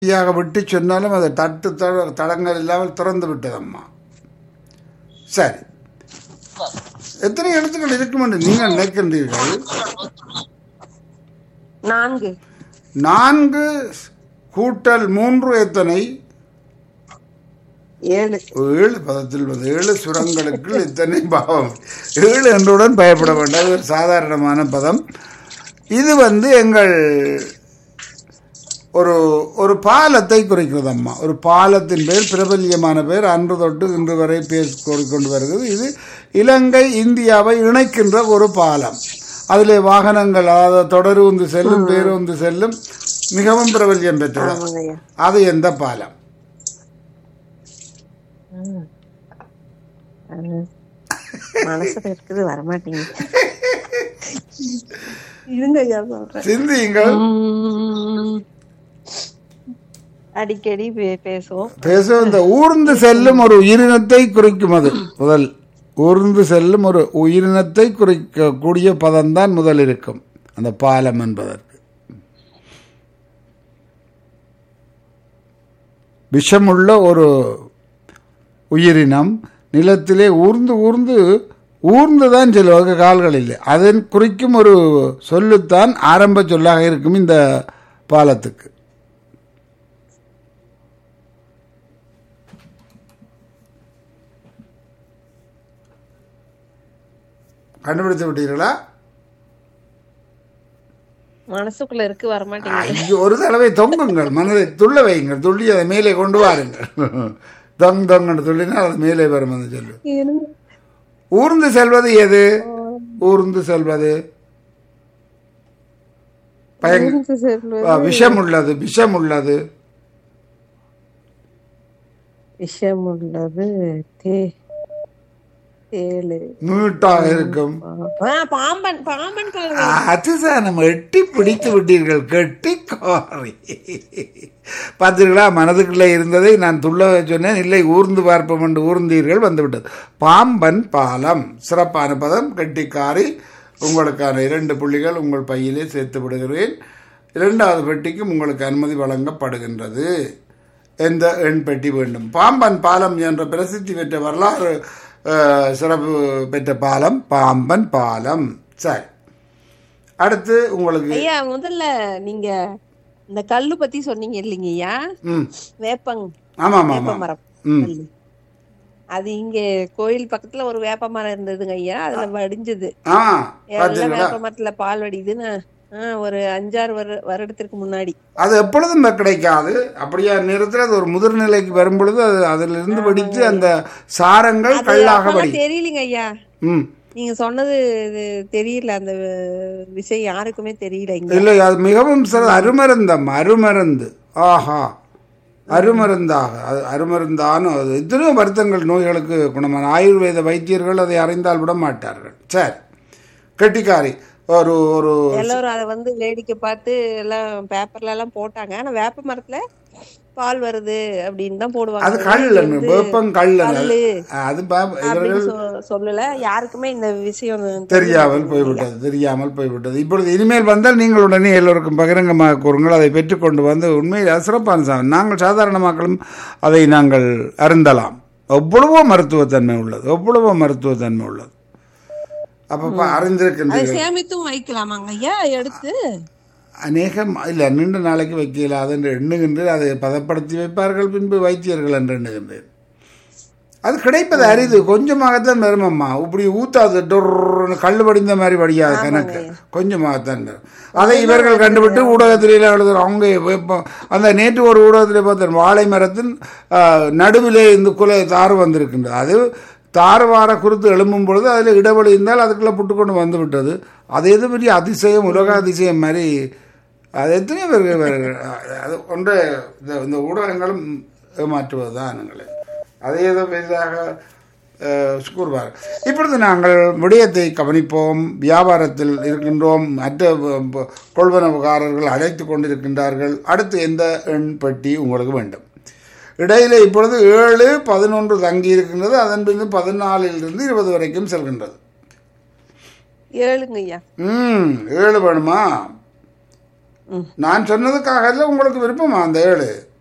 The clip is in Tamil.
யாக விட்டு சொன்னாலும் அதை தட்டு தட- தடங்கள் இல்லாமல் திறந்து விட்டதம்மா சரி எத்தனை எழுத்துக்கள் இருக்கும் என்று நீங்கள் நினைக்கின்றீர்கள் நான்கு நான்கு கூட்டல் மூன்று எத்தனை ஏழு ஏழு பதத்தில் வந்து ஏழு சுரங்களுக்கு இத்தனை பாவம் ஏழு என்றுடன் பயப்பட வேண்டாம் இது ஒரு சாதாரணமான பதம் இது வந்து எங்கள் ஒரு ஒரு பாலத்தை குறிக்கிறதம்மா ஒரு பாலத்தின் பேர் பிரபல்யமான பேர் அன்று தொட்டு இன்று வரை பேர் கொண்டு வருகிறது இது இலங்கை இந்தியாவை இணைக்கின்ற ஒரு பாலம் அதிலே வாகனங்கள் அதாவது தொடருந்து செல்லும் பேருந்து செல்லும் மிகவும் பிரபல்யம் பெற்றது ஆமாங்கய்யா அது எந்த பாலம் ம். மனசுல இருக்குது வரமாட்டேங்குது இருங்க ஐயா சொல்றேன் சிந்தியுங்கள் உம். அடிக்கடி பே- பேசுவோம் பேசும் இந்த ஊர்ந்து செல்லும் ஒரு உயிரினத்தை குறிக்கும் அது முதல் ஊர்ந்து செல்லும் ஒரு உயிரினத்தை குறிக்கக்கூடிய பதம்தான் முதல் இருக்கும் அந்த பாலம் என்பதற்கு விஷமுள்ள ஒரு உயிரினம் நிலத்திலே ஊர்ந்து ஊர்ந்து ஊர்ந்து தான் செல்வாங்க கால்கள் இல்லை அதன் குறிக்கும் ஒரு சொல்லுத்தான் ஆரம்ப சொல்லாக இருக்கும் இந்த பாலத்துக்கு கண்டுபிடித்து விட்டீர்களா மனசுக்குள்ள இருக்கு வரமாட்டேங்குது ஐயோ ஒரு தடவை தொங்குங்கள் மனதை துள்ள வையுங்கள் துள்ளி அதை மேலே கொண்டு வாருங்கள் தொங் தொங்கன்னு துள்ளினால் அது மேலே வரும் என்று சொல்லு இருங்க. ஊர்ந்து செல்வது எது ஊர்ந்து செல்வது பயங்க இருந்து செல்வது ஆ, விஷம் உள்ளது விஷம் உள்ளது விஷம் உள்ளது தே தேளு நீட்டாக இருக்கும் ஆ, பாம்பன் பாம்பன் கலர் ஆ, அதுதான் நம்ம எட்டி பிடித்து விட்டீர்கள் கெட்டி கோரி பார்த்தீர்களா மனதுக்குள்ளே இருந்ததை நான் துள்ள சொன்னேன் இல்லை ஊர்ந்து பார்ப்போம் என்று ஊர்ந்தீர்கள் வந்துவிட்டது பாம்பன் பாலம் சிறப்பான பதம் கெட்டிக்காரி உங்களுக்கான இரண்டு புள்ளிகள் உங்கள் பையிலே சேர்த்து விடுகிறேன் இரண்டாவது பெட்டிக்கும் உங்களுக்கு அனுமதி வழங்கப்படுகின்றது எந்த எண் பெட்டி வேண்டும் பாம்பன் பாலம் என்ற பிரசித்தி பெற்ற வரலாறு அஹ், சிறப்பு பெற்ற பாலம் பாம்பன் பாலம் சரி அடுத்து உங்களுக்கு ஐயா முதல்ல நீங்க இந்த கல்லு பத்தி சொன்னீங்க இல்லைங்க ஐயா ம் வேப்பங் ஆமாம் வேப்ப ஆமாம் மரம் ம் கல்லு. அது இங்க கோயில் பக்கத்துல ஒரு வேப்ப மரம் இருந்ததுங்க ஐயா அதுல வடிஞ்சது ஆ எல்லாம் பார்த்தீங்களா வேப்ப மரத்துல பால் வடியுதுன்னு ஆ, ஒரு அஞ்சாறு வரு வருடத்திற்கு முன்னாடி அது எப்பொழுதும் கிடைக்காது அப்படியா நேரத்தில் அது ஒரு முதிர்நிலைக்கு வரும் பொழுது அது அதிலிருந்து வெடித்து அந்த சாரங்கள் அது கல்லாக அப்பெல்லாம் வடி தெரியலங்க ஐயா ம் நீங்க சொன்னது இது தெரியல அந்த அஹ், விஷயம் யாருக்குமே தெரியல இங்க இல்லை அது மிகவும் சிற அருமருந்தம் அருமருந்து ஆஹா அருமருந்தாக அது அருமருந்தான அது எத்தனையோ வருத்தங்கள் நோய்களுக்கு குணமான ஆயுர்வேத வைத்தியர்கள் அதை அறிந்தால் விட மாட்டார்கள் சரி கெட்டிக்காரி ஒரு ஒரு எல்லாரும் அதை வந்து வேடிக்கை பார்த்து எல்லாம் பேப்பர்ல எல்லாம் போட்டாங்க ஆனா வேப்ப மரத்துல பால் வருது அப்படின்னு தான் போடுவாங்க அது கல்லு வேப்பம் கல்லு கல்லு அது பா- இவர்கள் அப்படின்னு சொ- சொல்லல யாருக்குமே இந்த விஷயம் தெரியாமல் போய்விட்டது தெரியாமல் போய்விட்டது இப்பொழுது இனிமேல் வந்தால் நீங்கள் உடனே எல்லோருக்கும் பகிரங்கமாக கூறுங்கள் அதை பெற்றுக்கொண்டு வந்து உண்மையில் அது சிறப்பான சாதனம் நாங்கள் சாதாரண மக்களும் அதை நாங்கள் அருந்தலாம் எவ்வளவோ மருத்துவத்தன்மை உள்ளது எவ்வளவோ மருத்துவத்தன்மை உள்ளது அப்போ அதை அறிந்திருக்கின்றீர்கள் சேமித்தும் வைக்கலாமாங்க ஐயா எடுத்து அநேகம் இல்லை நீண்ட நாளைக்கு வைக்கல அது என்று எண்ணுகின்றேன் அதை பதப்படுத்தி வைப்பார்கள் பின்பு வைத்தியர்கள் என்று எண்ணுகின்றேன் அது கிடைப்பது அரிது கொஞ்சமாகத்தான் வரும் அம்மா இப்படி ஊத்தாது டொர்னு கல் வடிந்த மாதிரி வடியாது கணக்கு கொஞ்சமாகத்தான் வரும் அதை இவர்கள் கண்டுபிட்டு ஊடகத்திலே எழுதுறோம் அவங்க இப்போ அந்த நேற்று ஒரு ஊடகத்திலே பார்த்தேன் வாழை மரத்தின் ஆஹ், நடுவிலே இந்த குலை தாறு வந்திருக்கின்றது அது தாறு வார குறுத்து எழும்பும் பொழுது அதில் இடைவெளி இருந்தால் அதுக்குள்ளே புட்டு கொண்டு வந்து விட்டது அது எது பெரிய அதிசயம் உலக அதிசயம் மாதிரி அது எத்தனையோ பேர் பேர் அது ஒன்று இந்த இந்த ஊடகங்களும் ஏமாற்றுவது தான் எங்களை அதை ஏதோ பெரிதாக அஹ், கூறுவார் இப்பொழுது நாங்கள் விடயத்தை கவனிப்போம் வியாபாரத்தில் இருக்கின்றோம் மற்ற வ- வ- கொள்வனவுகாரர்கள் அழைத்து கொண்டிருக்கின்றார்கள் அடுத்து எந்த எண் பெட்டி உங்களுக்கு வேண்டும் இடையில இப்பொழுது ஏழு பதினொன்று தங்கி இருக்கின்றது அதன் பின்பு பதினாலிலிருந்து இருபது வரைக்கும் செல்கின்றது ஏழுங்க ஐயா ம் ஏழு வேணுமா ம். நான் சொன்னதுக்காக இல்ல உங்களுக்கு விருப்பமா அந்த ஏழு